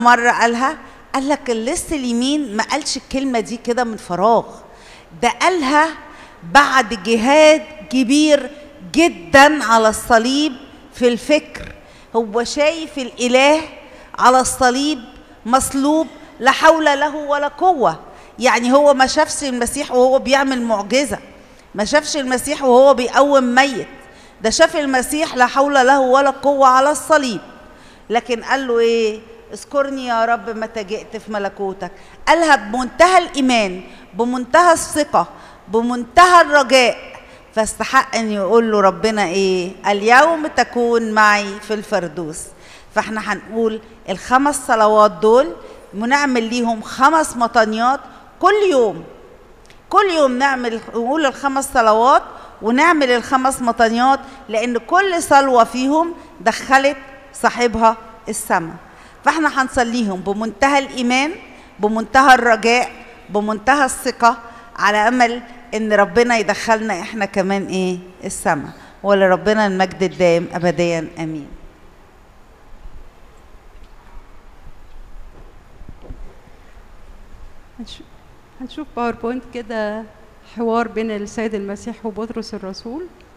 مرة قالها قال لك اللص اليمين ما قالش الكلمة دي كده من فراغ ده قالها بعد جهاد كبير جدا على الصليب في الفكر هو شايف الإله على الصليب مصلوب لا حول له ولا قوة يعني هو ما شافش المسيح وهو بيعمل معجزة ما شافش المسيح وهو بيقوم ميت ده شاف المسيح لا حول له ولا قوة على الصليب لكن قال له ايه اذكرني يا رب متى جئت في ملكوتك قالها بمنتهى الايمان بمنتهى الثقه بمنتهى الرجاء فاستحق ان يقول له ربنا ايه اليوم تكون معي في الفردوس فاحنا هنقول الخمس صلوات دول ونعمل ليهم خمس مطانيات كل يوم كل يوم نعمل نقول الخمس صلوات ونعمل الخمس مطانيات لان كل صلوه فيهم دخلت صاحبها السماء فاحنا هنصليهم بمنتهى الايمان بمنتهى الرجاء بمنتهى الثقه على امل ان ربنا يدخلنا احنا كمان ايه السماء ولربنا المجد الدائم ابديا امين هنشوف باوربوينت كده حوار بين السيد المسيح وبطرس الرسول